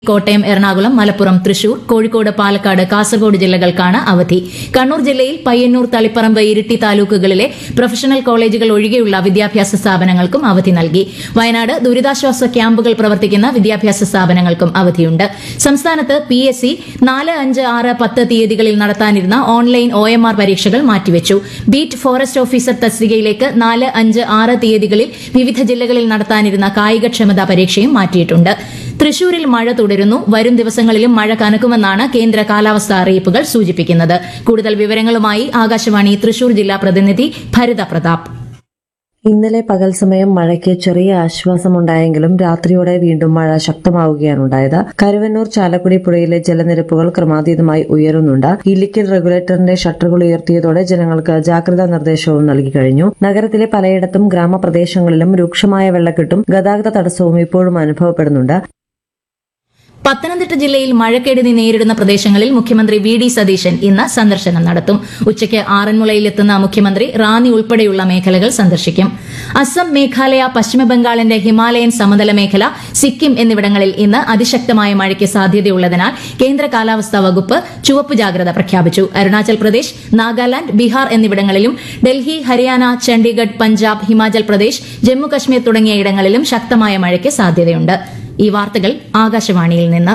കോട്ടയം എറണാകുളം മലപ്പുറം തൃശൂർ കോഴിക്കോട് പാലക്കാട് കാസർഗോഡ് ജില്ലകൾക്കാണ് അവധി കണ്ണൂർ ജില്ലയിൽ പയ്യന്നൂർ തളിപ്പറമ്പ് ഇരിട്ടി താലൂക്കുകളിലെ പ്രൊഫഷണൽ കോളേജുകൾ ഒഴികെയുള്ള വിദ്യാഭ്യാസ സ്ഥാപനങ്ങൾക്കും അവധി നൽകി വയനാട് ദുരിതാശ്വാസ ക്യാമ്പുകൾ പ്രവർത്തിക്കുന്ന വിദ്യാഭ്യാസ സ്ഥാപനങ്ങൾക്കും അവധിയുണ്ട് സംസ്ഥാനത്ത് പി എസ് സി നാല് അഞ്ച് ആറ് പത്ത് തീയതികളിൽ നടത്താനിരുന്ന ഓൺലൈൻ ഒ എം ആർ പരീക്ഷകൾ മാറ്റിവെച്ചു ബീറ്റ് ഫോറസ്റ്റ് ഓഫീസർ തസ്തികയിലേക്ക് നാല് അഞ്ച് ആറ് തീയതികളിൽ വിവിധ ജില്ലകളിൽ നടത്താനിരുന്ന കായികക്ഷമതാ പരീക്ഷയും മാറ്റിയിട്ടുണ്ട് തൃശൂരിൽ മഴ തുടരുന്നു വരും ദിവസങ്ങളിലും മഴ കനക്കുമെന്നാണ് കേന്ദ്ര കാലാവസ്ഥാ അറിയിപ്പുകൾ സൂചിപ്പിക്കുന്നത് കൂടുതൽ വിവരങ്ങളുമായി ആകാശവാണി തൃശൂർ ജില്ലാ പ്രതിനിധി ഭരിത പ്രതാപ് ഇന്നലെ പകൽ സമയം മഴയ്ക്ക് ചെറിയ ആശ്വാസമുണ്ടായെങ്കിലും രാത്രിയോടെ വീണ്ടും മഴ ശക്തമാവുകയാണ് ഉണ്ടായത് കരുവന്നൂർ ചാലക്കുടി പുഴയിലെ ജലനിരപ്പുകൾ ക്രമാതീതമായി ഉയരുന്നുണ്ട് ഇല്ലിക്കൽ റെഗുലേറ്ററിന്റെ ഷട്ടറുകൾ ഉയർത്തിയതോടെ ജനങ്ങൾക്ക് ജാഗ്രതാ നിർദ്ദേശവും നൽകി കഴിഞ്ഞു നഗരത്തിലെ പലയിടത്തും ഗ്രാമപ്രദേശങ്ങളിലും രൂക്ഷമായ വെള്ളക്കെട്ടും ഗതാഗത തടസ്സവും ഇപ്പോഴും അനുഭവപ്പെടുന്നുണ്ട് പത്തനംതിട്ട ജില്ലയിൽ മഴക്കെടുതി നേരിടുന്ന പ്രദേശങ്ങളിൽ മുഖ്യമന്ത്രി വി ഡി സതീശൻ ഇന്ന് സന്ദർശനം നടത്തും ഉച്ചയ്ക്ക് ആറന്മുളയിലെത്തുന്ന മുഖ്യമന്ത്രി റാന്നി ഉൾപ്പെടെയുള്ള മേഖലകൾ സന്ദർശിക്കും അസം മേഘാലയ പശ്ചിമബംഗാളിന്റെ ഹിമാലയൻ സമതല മേഖല സിക്കിം എന്നിവിടങ്ങളിൽ ഇന്ന് അതിശക്തമായ മഴയ്ക്ക് സാധ്യതയുള്ളതിനാൽ കേന്ദ്ര കാലാവസ്ഥാ വകുപ്പ് ചുവപ്പ് ജാഗ്രത പ്രഖ്യാപിച്ചു അരുണാചൽ പ്രദേശ് നാഗാലാന്റ് ബീഹാർ എന്നിവിടങ്ങളിലും ഡൽഹി ഹരിയാന ചണ്ഡീഗഡ് പഞ്ചാബ് ഹിമാചൽ പ്രദേശ് ജമ്മു കശ്മീർ തുടങ്ങിയ ഇടങ്ങളിലും ശക്തമായ മഴയ്ക്ക് സാധ്യതയുണ്ട് ഈ വാർത്തകൾ ആകാശവാണിയിൽ നിന്ന്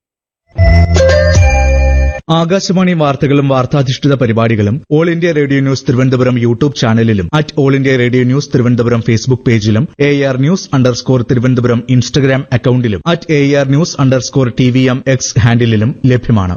ആകാശവാണി വാർത്തകളും വാർത്താധിഷ്ഠിത പരിപാടികളും all India radio news Thiruvananthapuram YouTube ചാനലിലും at all India radio news Thiruvananthapuram Facebook പേജിലും A R news underscore Thiruvananthapuram Instagram അക്കൌണ്ടിലും at A R news underscore T V M X ഹാൻഡിലും ലഭ്യമാണ്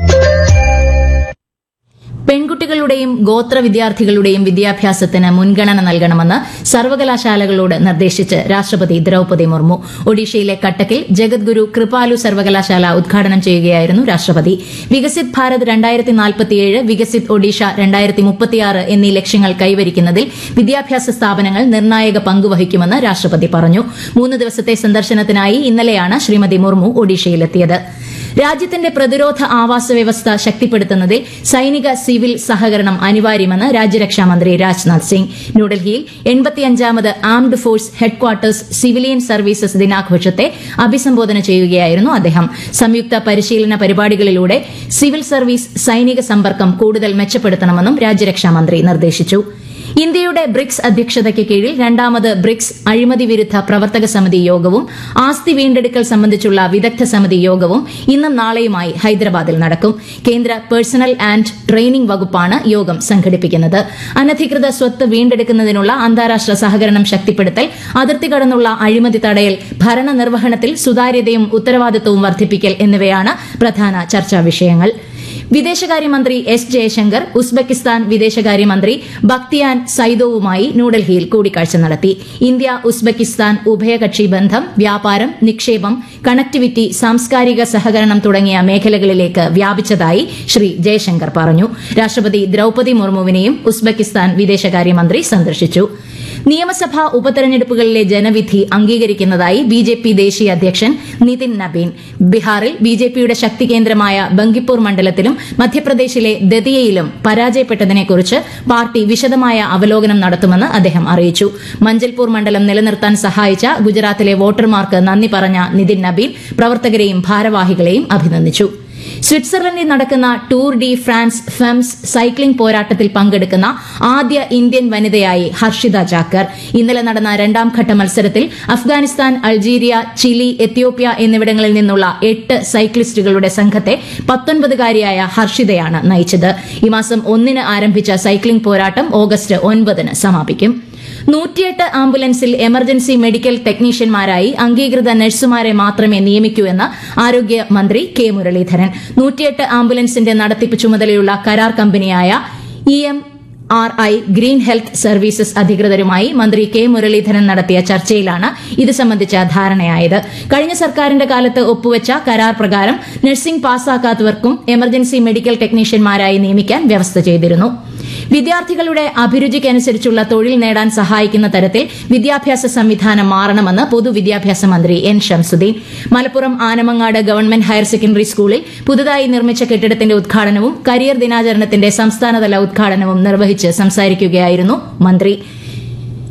പെൺകുട്ടികളുടെയും ഗോത്ര വിദ്യാർത്ഥികളുടെയും വിദ്യാഭ്യാസത്തിന് മുൻഗണന നൽകണമെന്ന് സർവകലാശാലകളോട് നിർദ്ദേശിച്ച് രാഷ്ട്രപതി ദ്രൌപദി മുർമു ഒഡീഷയിലെ കട്ടക്കിൽ ജഗദ്ഗുരു കൃപാലു സർവകലാശാല ഉദ്ഘാടനം ചെയ്യുകയായിരുന്നു രാഷ്ട്രപതി വികസിത് ഭാരത് രണ്ടായിരത്തി നാൽപ്പത്തിയേഴ് വികസിത് ഒഡീഷ രണ്ടായിരത്തി മുപ്പത്തിയാറ് എന്നീ ലക്ഷ്യങ്ങൾ കൈവരിക്കുന്നതിൽ വിദ്യാഭ്യാസ സ്ഥാപനങ്ങൾ നിർണായക പങ്കുവഹിക്കുമെന്ന് രാഷ്ട്രപതി പറഞ്ഞു മൂന്ന് ദിവസത്തെ സന്ദർശനത്തിനായി ഇന്നലെയാണ് ശ്രീമതി മുർമു ഒഡീഷയിലെത്തിയത് രാജ്യത്തിന്റെ പ്രതിരോധ ആവാസ വ്യവസ്ഥ ശക്തിപ്പെടുത്തുന്നതിൽ സൈനിക സിവിൽ സഹകരണം അനിവാര്യമെന്ന് രാജ്യരക്ഷാമന്ത്രി രാജ്നാഥ് സിംഗ് ന്യൂഡൽഹിയിൽ എൺപത്തിയഞ്ചാമത് armed force headquarters civilian services ദിനാഘോഷത്തെ അഭിസംബോധന ചെയ്യുകയായിരുന്നു അദ്ദേഹം സംയുക്ത പരിശീലന പരിപാടികളിലൂടെ സിവിൽ സർവീസ് സൈനിക സമ്പർക്കം കൂടുതൽ മെച്ചപ്പെടുത്തണമെന്നും രാജ്യരക്ഷാമന്ത്രി നിർദ്ദേശിച്ചു ഇന്ത്യയുടെ ബ്രിക്സ് അധ്യക്ഷതയ്ക്ക് കീഴിൽ രണ്ടാമത് ബ്രിക്സ് അഴിമതി വിരുദ്ധ പ്രവർത്തക സമിതി യോഗവും ആസ്തി വീണ്ടെടുക്കൽ സംബന്ധിച്ചുള്ള വിദഗ്ധ സമിതി യോഗവും ഇന്നും നാളെയുമായി ഹൈദരാബാദിൽ നടക്കും കേന്ദ്ര പേഴ്സണൽ ആൻഡ് ട്രെയിനിംഗ് വകുപ്പാണ് യോഗം സംഘടിപ്പിക്കുന്നത് അനധികൃത സ്വത്ത് വീണ്ടെടുക്കുന്നതിനുള്ള അന്താരാഷ്ട്ര സഹകരണം ശക്തിപ്പെടുത്തൽ അതിർത്തി കടന്നുള്ള അഴിമതി തടയൽ ഭരണ നിർവഹണത്തിൽ സുതാര്യതയും ഉത്തരവാദിത്തവും വർദ്ധിപ്പിക്കൽ എന്നിവയാണ് പ്രധാന ചർച്ചാ വിഷയങ്ങൾ വിദേശകാര്യമന്ത്രി എസ് ജയശങ്കർ ഉസ്ബെക്കിസ്ഥാൻ വിദേശകാര്യമന്ത്രി ബക്തിയാൻ സൈദോവുമായി ന്യൂഡൽഹിയിൽ കൂടിക്കാഴ്ച നടത്തി ഇന്ത്യ ഉസ്ബെക്കിസ്ഥാൻ ഉഭയകക്ഷി ബന്ധം വ്യാപാരം നിക്ഷേപം കണക്ടിവിറ്റി സാംസ്കാരിക സഹകരണം തുടങ്ങിയ മേഖലകളിലേക്ക് വ്യാപിച്ചതായി ശ്രീ ജയശങ്കർ പറഞ്ഞു രാഷ്ട്രപതി ദ്രൌപദി മുർമുവിനെയും ഉസ്ബെക്കിസ്ഥാൻ വിദേശകാര്യമന്ത്രി സന്ദർശിച്ചു നിയമസഭാ ഉപതെരഞ്ഞെടുപ്പുകളിലെ ജനവിധി അംഗീകരിക്കുന്നതായി ബി ജെ പി ദേശീയ അധ്യക്ഷൻ നിതിൻ നബീൻ ബീഹാറിൽ ബി ജെ പിയുടെ ശക്തി കേന്ദ്രമായ ബങ്കിപ്പൂർ മണ്ഡലത്തിലും മധ്യപ്രദേശിലെ ദതിയയിലും പരാജയപ്പെട്ടതിനെക്കുറിച്ച് പാർട്ടി വിശദമായ അവലോകനം നടത്തുമെന്ന് അദ്ദേഹം അറിയിച്ചു മഞ്ചൽപൂർ മണ്ഡലം നിലനിർത്താൻ സഹായിച്ച ഗുജറാത്തിലെ വോട്ടർമാർക്ക് നന്ദി പറഞ്ഞ നിതിൻ നബീൻ പ്രവർത്തകരെയും ഭാരവാഹികളെയും അഭിനന്ദിച്ചു സ്വിറ്റ്സർലൻഡിൽ നടക്കുന്ന Tour de France Femmes cycling പോരാട്ടത്തിൽ പങ്കെടുക്കുന്ന ആദ്യ ഇന്ത്യൻ വനിതയായി ഹർഷിത ജാക്കർ ഇന്നലെ നടന്ന രണ്ടാം ഘട്ട മത്സരത്തിൽ അഫ്ഗാനിസ്ഥാൻ അൾജീരിയ ചിലി എത്യോപ്യ എന്നിവിടങ്ങളിൽ നിന്നുള്ള എട്ട് സൈക്ലിസ്റ്റുകളുടെ സംഘത്തെ പത്തൊൻപതുകാരിയായ ഹർഷിതയാണ് നയിച്ചത് ഈ മാസം ഒന്നിന് ആരംഭിച്ച സൈക്ലിംഗ് പോരാട്ടം ഓഗസ്റ്റ് ഒൻപതിന് സമാപിക്കും നൂറ്റിയെട്ട് ആംബുലൻസിൽ എമർജൻസി മെഡിക്കൽ ടെക്നീഷ്യന്മാരായി അംഗീകൃത നഴ്സുമാരെ മാത്രമേ നിയമിക്കൂ എന്ന് ആരോഗ്യമന്ത്രി കെ മുരളീധരൻ നൂറ്റിയെട്ട് ആംബുലൻസിന്റെ നടത്തിപ്പ് ചുമതലയുള്ള കരാർ കമ്പനിയായ E M R I green health services അധികൃതരുമായി മന്ത്രി കെ മുരളീധരൻ നടത്തിയ ചർച്ചയിലാണ് ഇത് സംബന്ധിച്ച ധാരണയായത് കഴിഞ്ഞ സർക്കാരിന്റെ കാലത്ത് ഒപ്പുവച്ച കരാർ പ്രകാരം നഴ്സിംഗ് പാസ്സാക്കാത്തവർക്കും എമർജൻസി മെഡിക്കൽ ടെക്നീഷ്യന്മാരായി നിയമിക്കാൻ വ്യവസ്ഥ ചെയ്തിരുന്നു വിദ്യാർത്ഥികളുടെ അഭിരുചിക്കനുസരിച്ചുള്ള തൊഴിൽ നേടാൻ സഹായിക്കുന്ന തരത്തിൽ വിദ്യാഭ്യാസ സംവിധാനം മാറണമെന്ന് പൊതുവിദ്യാഭ്യാസ മന്ത്രി N Shamsuddin Malappuram Anamangad government higher secondary സ്കൂളിൽ പുതുതായി നിർമ്മിച്ച കെട്ടിടത്തിന്റെ ഉദ്ഘാടനവും കരിയർ ദിനാചരണത്തിന്റെ സംസ്ഥാനതല ഉദ്ഘാടനവും നിർവഹിച്ച് സംസാരിക്കുകയായിരുന്നു മന്ത്രി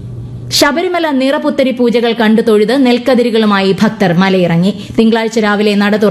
ശബരിമല നിറപുത്തരി പൂജകൾ കണ്ടു തൊഴുത് നെൽക്കതിരുകളുമായി ഭക്തർ മലയിറങ്ങി തിങ്കളാഴ്ച രാവിലെ നട തുറ